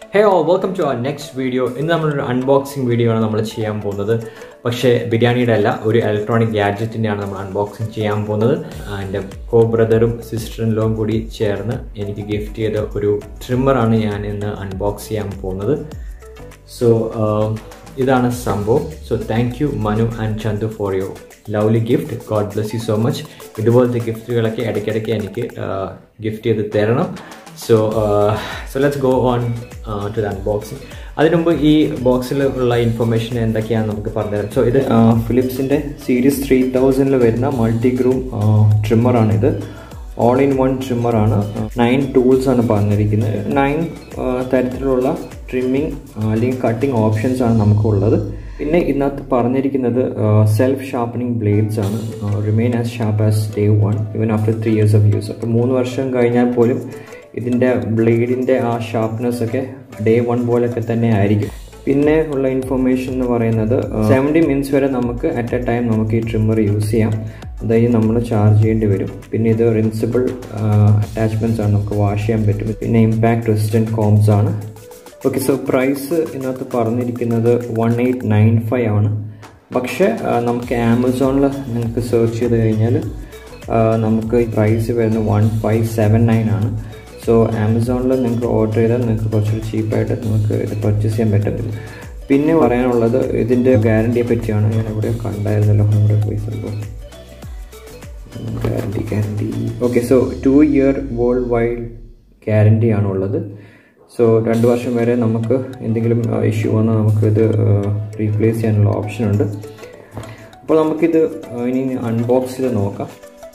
hey all welcome to our next video ഇന്ന് നമ്മളൊരു unboxing video ആണ് നമ്മൾ ചെയ്യാൻ പോകുന്നത് പക്ഷേ ബിരിയാണിയുടെ അല്ല ഒരു ഇലക്ട്രോണിക് ഗാഡ്ജറ്റിൻ്റെയാണ് നമ്മൾ അൺബോക്സിങ് ചെയ്യാൻ പോകുന്നത് എൻ്റെ കോ ബ്രദറും സിസ്റ്ററിൻ ലോയും കൂടി ചേർന്ന് എനിക്ക് ഗിഫ്റ്റ് ചെയ്ത ഒരു ട്രിമ്മറാണ് ഞാൻ ഇന്ന് അൺബോക്സ് ചെയ്യാൻ പോകുന്നത് സോ ഇതാണ് സംഭവം so thank you Manu and Chandu for your lovely gift God bless you so much ഇതുപോലത്തെ ഗിഫ്റ്റുകളൊക്കെ ഇടയ്ക്കിടയ്ക്ക് എനിക്ക് ഗിഫ്റ്റ് ചെയ്ത് തരണം so so let's go on to the unboxing അതിനുമുമ്പ് ഈ ബോക്സിൽ ഉള്ള ഇൻഫർമേഷൻ എന്തൊക്കെയാണെന്ന് നമുക്ക് പറഞ്ഞുതരാം സോ ഇത് ഫിലിപ്സിൻ്റെ സീരീസ് ത്രീ തൗസൻഡിൽ വരുന്ന മൾട്ടി ഗ്രൂം ട്രിമ്മറാണിത് ഓൾ ഇൻ വൺ ട്രിമ്മറാണ് നയൻ ടൂൾസ് ആണ് പറഞ്ഞിരിക്കുന്നത് നയൻ തരത്തിലുള്ള ട്രിമ്മിങ് അല്ലെങ്കിൽ കട്ടിങ് ഓപ്ഷൻസ് ആണ് നമുക്കുള്ളത് പിന്നെ ഇതിനകത്ത് പറഞ്ഞിരിക്കുന്നത് സെൽഫ് ഷാർപ്പനിങ് ബ്ലേഡ്സ് ആണ് remain as sharp as day one even after three years of use അപ്പോൾ മൂന്ന് വർഷം കഴിഞ്ഞാൽ പോലും ഇതിൻ്റെ ബ്ലേഡിൻ്റെ ആ ഷാർപ്നെസ് ഒക്കെ ഡേ വൺ പോലൊക്കെ തന്നെ ആയിരിക്കും പിന്നെ ഉള്ള ഇൻഫർമേഷൻ എന്ന് പറയുന്നത് സെവൻറ്റി മിനിറ്റ്സ് വരെ നമുക്ക് അറ്റ് എ ടൈം നമുക്ക് ഈ ട്രിമ്മർ യൂസ് ചെയ്യാം അതായത് നമ്മൾ ചാർജ് ചെയ്യേണ്ടി വരും പിന്നെ ഇത് റിൻസിബിൾ അറ്റാച്ച്മെൻറ്റ്സ് ആണ് നമുക്ക് വാഷ് ചെയ്യാൻ പറ്റും പിന്നെ ഇമ്പാക്ട് റെസിസ്റ്റൻറ്റ് കോംസ് ആണ് ഓക്കെ സോ പ്രൈസ് ഇതിനകത്ത് പറഞ്ഞിരിക്കുന്നത് വൺ എയ്റ്റ് നയൻ ഫൈവ് ആണ് പക്ഷേ നമുക്ക് ആമസോണിൽ നിങ്ങൾക്ക് സെർച്ച് ചെയ്ത് കഴിഞ്ഞാൽ നമുക്ക് പ്രൈസ് വരുന്നത് വൺ ഫൈവ് സെവൻ നയൻ ആണ് സോ ആമസോണിൽ നിങ്ങൾക്ക് ഓർഡർ ചെയ്താൽ നിങ്ങൾക്ക് കുറച്ചുകൂടി ചീപ്പായിട്ട് നമുക്ക് ഇത് പർച്ചേസ് ചെയ്യാൻ പറ്റും പിന്നെ പറയാനുള്ളത് ഇതിൻ്റെ ഗ്യാരണ്ടിയെ പറ്റിയാണ് ഞാൻ ഇവിടെ കണ്ടായിരുന്നല്ലോ നമ്മുടെ പോയി സംഭവം guarantee guarantee okay so two year world wide guarantee ആണുള്ളത് സോ രണ്ട് വർഷം വരെ നമുക്ക് എന്തെങ്കിലും ഇഷ്യൂ വന്നാൽ നമുക്കിത് റീപ്ലേസ് ചെയ്യാനുള്ള ഓപ്ഷൻ ഉണ്ട് അപ്പോൾ നമുക്കിത് ഇനി അൺബോക്സ് ചെയ്ത് നോക്കാം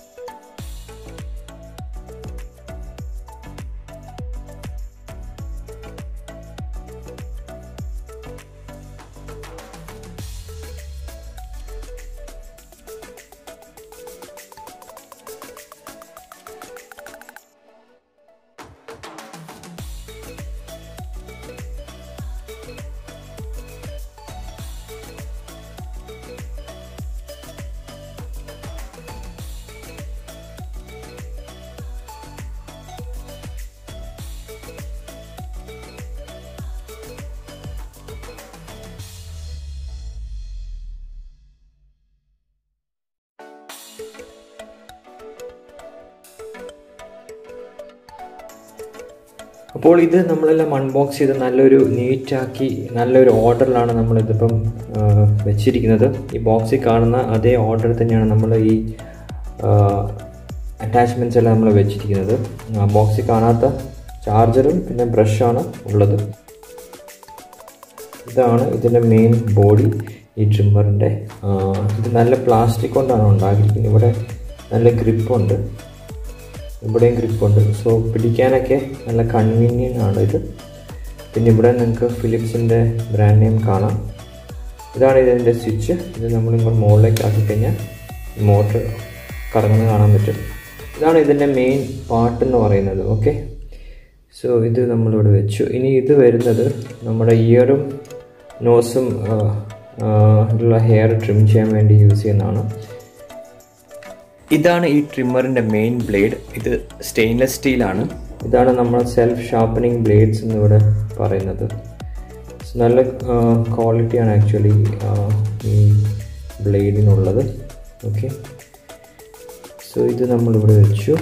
അപ്പോൾ ഇത് നമ്മളെല്ലാം അൺബോക്സ് ചെയ്ത് നല്ലൊരു നീറ്റാക്കി നല്ലൊരു ഓർഡറിലാണ് നമ്മളിതിപ്പം വെച്ചിരിക്കുന്നത് ഈ ബോക്സിൽ കാണുന്ന അതേ ഓർഡർ തന്നെയാണ് നമ്മൾ ഈ അറ്റാച്ച്മെൻറ്റ്സ് എല്ലാം നമ്മൾ വെച്ചിരിക്കുന്നത് ബോക്സിൽ കാണാത്ത ചാർജറും പിന്നെ ബ്രഷാണ് ഉള്ളത് ഇതാണ് ഇതിൻ്റെ മെയിൻ ബോഡി ഈ ട്രിമ്മറിൻ്റെ ഇത് നല്ല പ്ലാസ്റ്റിക് കൊണ്ടാണ് ഉണ്ടാക്കിയിരിക്കുന്നത് ഇവിടെ നല്ല ഗ്രിപ്പുണ്ട് ഇവിടെയും ഗ്രിപ്പുണ്ട് സോ പിടിക്കാനൊക്കെ നല്ല കൺവീനിയൻ്റ് ആണ് ഇത് പിന്നെ ഇവിടെ നിങ്ങൾക്ക് ഫിലിപ്സിൻ്റെ ബ്രാൻഡ് നെയിം കാണാം ഇതാണ് ഇതിൻ്റെ സ്വിച്ച് ഇത് നമ്മൾ ഇങ്ങോട്ട് മുകളിലേക്ക് ആക്കി കഴിഞ്ഞാൽ മോട്ടർ കറങ്ങുന്നത് കാണാൻ പറ്റും ഇതാണ് ഇതിൻ്റെ മെയിൻ പാർട്ട് എന്ന് പറയുന്നത് ഓക്കെ സോ ഇത് നമ്മളിവിടെ വെച്ചു ഇനി ഇത് വരുന്നത് നമ്മുടെ ഇയറും നോസും ഉള്ള ഹെയർ ട്രിം ചെയ്യാൻ വേണ്ടി യൂസ് ചെയ്യുന്നതാണ് ഇതാണ് ഈ ട്രിമ്മറിൻ്റെ മെയിൻ ബ്ലേഡ് ഇത് സ്റ്റെയിൻലെസ് സ്റ്റീലാണ് ഇതാണ് നമ്മൾ സെൽഫ് ഷാർപ്പനിങ് ബ്ലേഡ്സ് എന്നിവിടെ പറയുന്നത് നല്ല ക്വാളിറ്റിയാണ് ആക്ച്വലി ഈ ബ്ലേഡിനുള്ളത് ഓക്കെ സോ ഇത് നമ്മളിവിടെ വെച്ചു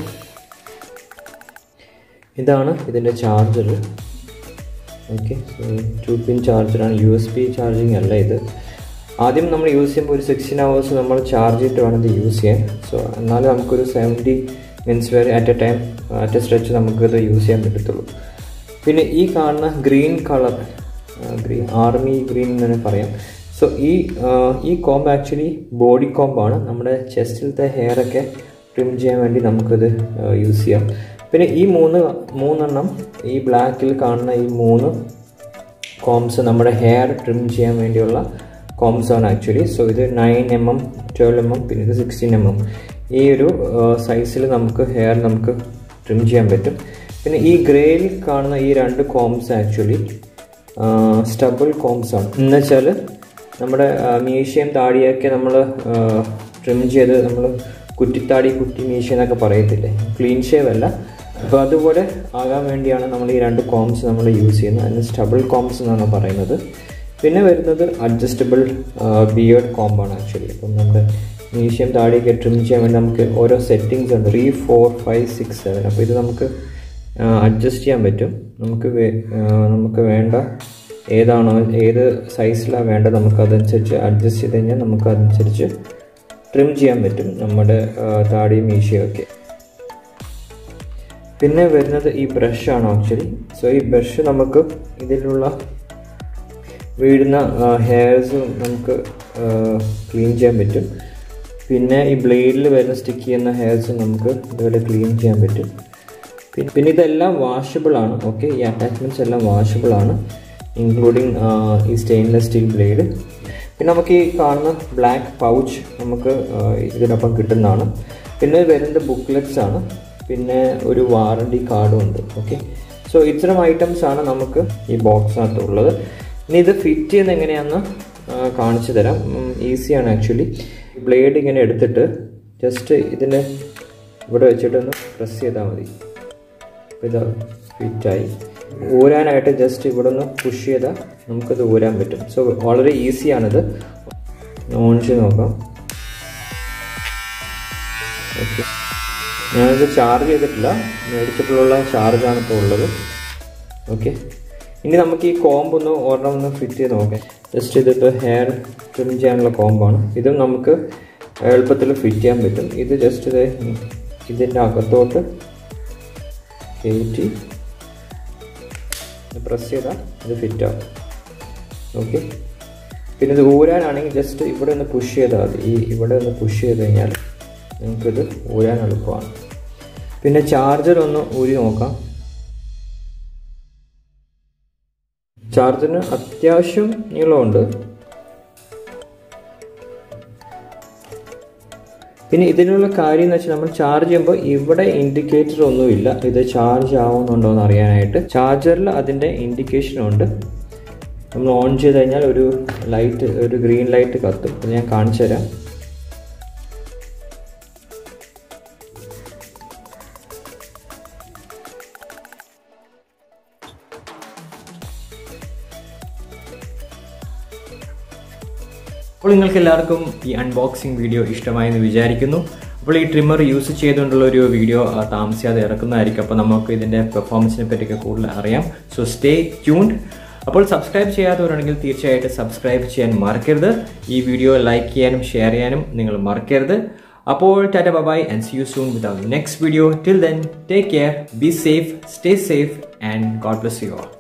ഇതാണ് ഇതിൻ്റെ charger okay so two pin ചാർജറാണ് യു എസ് ബി ചാർജിങ് അല്ല ഇത് ആദ്യം നമ്മൾ യൂസ് ചെയ്യുമ്പോൾ ഒരു സിക്സ്റ്റീൻ അവേഴ്സ് നമ്മൾ ചാർജ് ചെയ്തിട്ട് വേണം ഇത് യൂസ് ചെയ്യാൻ സോ എന്നാലും നമുക്കൊരു സെവൻറ്റി മിനിറ്റ്സ് വരെ at a time at a stretch നമുക്കിത് യൂസ് ചെയ്യാൻ പറ്റത്തുള്ളൂ പിന്നെ ഈ കാണുന്ന green colour green army green എന്ന് തന്നെ പറയാം സോ ഈ ഈ കോംബ് ആക്ച്വലി ബോഡി കോംബാണ് നമ്മുടെ ചെസ്റ്റിലത്തെ ഹെയറൊക്കെ ട്രിം ചെയ്യാൻ വേണ്ടി നമുക്കിത് യൂസ് ചെയ്യാം പിന്നെ ഈ മൂന്ന് മൂന്നെണ്ണം ഈ ബ്ലാക്കിൽ കാണുന്ന ഈ മൂന്ന് കോംസ് നമ്മുടെ ഹെയർ ട്രിം ചെയ്യാൻ വേണ്ടിയുള്ള കോംസ് ആണ് ആക്ച്വലി സോ ഇത് nine M M twelve M M പിന്നെ ഇത് സിക്സ്റ്റീൻ എം എം ഈ ഒരു സൈസിൽ നമുക്ക് ഹെയർ നമുക്ക് ട്രിം ചെയ്യാൻ പറ്റും പിന്നെ ഈ ഗ്രേയിൽ കാണുന്ന ഈ രണ്ട് കോംസ് ആക്ച്വലി സ്റ്റബിൾ കോംസ് ആണ് എന്ന് വെച്ചാൽ നമ്മുടെ മീശയും താടിയൊക്കെ നമ്മൾ ട്രിം ചെയ്ത് നമ്മൾ കുറ്റിത്താടി കുറ്റി മീശ എന്നൊക്കെ പറയത്തില്ലേ ക്ലീൻ ഷേവ് അല്ല അപ്പോൾ അതുപോലെ ആകാൻ വേണ്ടിയാണ് നമ്മൾ ഈ രണ്ട് കോംസ് നമ്മൾ യൂസ് ചെയ്യുന്നത് അതിന് സ്റ്റബിൾ കോംസ് എന്നാണ് പറയുന്നത് പിന്നെ വരുന്നത് അഡ്ജസ്റ്റബിൾ ബിയേർഡ് കോമ്പാണ് ആക്ച്വലി അപ്പം നമ്മുടെ മീഷ്യം താടിയൊക്കെ ട്രിം ചെയ്യാൻ വേണ്ടി നമുക്ക് ഓരോ സെറ്റിങ്സ് ഉണ്ട് three four five six seven അപ്പോൾ ഇത് നമുക്ക് അഡ്ജസ്റ്റ് ചെയ്യാൻ പറ്റും നമുക്ക് നമുക്ക് വേണ്ട ഏതാണോ ഏത് സൈസിലാണ് വേണ്ടത് നമുക്ക് അതനുസരിച്ച് അഡ്ജസ്റ്റ് ചെയ്ത് കഴിഞ്ഞാൽ നമുക്ക് അതനുസരിച്ച് ട്രിം ചെയ്യാൻ പറ്റും നമ്മുടെ താടിയും മീശയും ഒക്കെ പിന്നെ വരുന്നത് ഈ ബ്രഷാണ് ആക്ച്വലി സോ ഈ ബ്രഷ് നമുക്ക് ഇതിലുള്ള വീഴുന്ന ഹെയർസും നമുക്ക് ക്ലീൻ ചെയ്യാൻ പറ്റും പിന്നെ ഈ ബ്ലേഡിൽ വരുന്ന സ്റ്റിക്ക് ചെയ്യുന്ന ഹെയർസും നമുക്ക് ഇതുപോലെ ക്ലീൻ ചെയ്യാൻ പറ്റും പിന്നെ പിന്നെ ഇതെല്ലാം വാഷബിൾ ആണ് ഓക്കെ ഈ അറ്റാച്ച്മെൻറ്റ്സ് എല്ലാം വാഷബിൾ ആണ് ഇൻക്ലൂഡിങ് ഈ സ്റ്റെയിൻലെസ് സ്റ്റീൽ ബ്ലേഡ് പിന്നെ നമുക്ക് ഈ കാണുന്ന ബ്ലാക്ക് പൗച്ച് നമുക്ക് ഇതിനൊപ്പം കിട്ടുന്നതാണ് പിന്നെ വരുന്നത് ബുക്ക്ലെറ്റ്സ് ആണ് പിന്നെ ഒരു വാറണ്ടി കാർഡും ഉണ്ട് ഓക്കെ സോ ഇത്തരം ഐറ്റംസ് ആണ് നമുക്ക് ഈ ബോക്സിനകത്ത് ഉള്ളത് ഇനി ഇത് ഫിറ്റ് ചെയ്യുന്നത് എങ്ങനെയാണെന്ന് കാണിച്ചു തരാം ഈസിയാണ് ആക്ച്വലി ബ്ലേഡ് ഇങ്ങനെ എടുത്തിട്ട് ജസ്റ്റ് ഇതിനെ ഇവിടെ വെച്ചിട്ടൊന്ന് പ്രസ് ചെയ്താൽ മതി ഇത് ഫിറ്റായി ഊരാനായിട്ട് ജസ്റ്റ് ഇവിടെ ഒന്ന് പുഷ് ചെയ്താൽ നമുക്കത് ഊരാൻ പറ്റും സോ വളരെ ഈസിയാണിത് ഓൺ ചെയ്ത് നോക്കാം ഓക്കെ ഞാനിത് ചാർജ് ചെയ്തിട്ടില്ല മേടിച്ചിട്ടുള്ള ചാർജാണ് ഇപ്പോൾ ഉള്ളത് ഓക്കെ ഇനി നമുക്ക് ഈ കോമ്പ് ഒന്ന് ഒരെണ്ണം ഒന്ന് ഫിറ്റ് ചെയ്ത് നോക്കാം ജസ്റ്റ് ഇതിപ്പോൾ ഹെയർ ട്രിം ചെയ്യാനുള്ള കോമ്പാണ് ഇതും നമുക്ക് എളുപ്പത്തിൽ ഫിറ്റ് ചെയ്യാൻ പറ്റും ഇത് ജസ്റ്റ് ഇത് ഇതിൻ്റെ അകത്തോട്ട് കയറ്റി പ്രസ് ചെയ്താൽ ഇത് ഫിറ്റ് ആവും ഓക്കെ പിന്നെ ഇത് ഊരാനാണെങ്കിൽ ജസ്റ്റ് ഇവിടെ ഒന്ന് പുഷ് ചെയ്താൽ മതി ഈ ഇവിടെ ഒന്ന് പുഷ് ചെയ്ത് കഴിഞ്ഞാൽ നിങ്ങൾക്കിത് ഊരാൻ എളുപ്പമാണ് പിന്നെ ചാർജർ ഒന്ന് ഊരി നോക്കാം ചാർജറിന് അത്യാവശ്യം നീളമുണ്ട് പിന്നെ ഇതിനുള്ള കാര്യം എന്ന് വെച്ചാൽ നമ്മൾ ചാർജ് ചെയ്യുമ്പോൾ ഇവിടെ ഇൻഡിക്കേറ്റർ ഒന്നുമില്ല ഇത് ചാർജ് ആവുന്നുണ്ടോ എന്ന് അറിയാനായിട്ട് ചാർജറിൽ അതിൻ്റെ ഇൻഡിക്കേഷൻ ഉണ്ട് നമ്മൾ ഓൺ ചെയ്ത് കഴിഞ്ഞാൽ ഒരു ലൈറ്റ് ഒരു ഗ്രീൻ ലൈറ്റ് കത്തും അത് ഞാൻ കാണിച്ചു തരാം അപ്പോൾ നിങ്ങൾക്ക് എല്ലാവർക്കും ഈ അൺബോക്സിംഗ് വീഡിയോ ഇഷ്ടമായെന്ന് വിചാരിക്കുന്നു അപ്പോൾ ഈ ട്രിമ്മർ യൂസ് ചെയ്തുകൊണ്ടുള്ള ഒരു വീഡിയോ താമസിയാതെ ഇറക്കുന്നതായിരിക്കും അപ്പോൾ നമുക്ക് ഇതിൻ്റെ പെർഫോമൻസിനെ പറ്റിയൊക്കെ കൂടുതൽ അറിയാം സോ സ്റ്റേ ട്യൂൺഡ് അപ്പോൾ സബ്സ്ക്രൈബ് ചെയ്യാത്തവരാണെങ്കിൽ തീർച്ചയായിട്ടും സബ്സ്ക്രൈബ് ചെയ്യാൻ മറക്കരുത് ഈ വീഡിയോ ലൈക്ക് ചെയ്യാനും ഷെയർ ചെയ്യാനും നിങ്ങൾ മറക്കരുത് അപ്പോൾ tata bye and see you soon with our next video till then take care be safe stay safe and God bless you all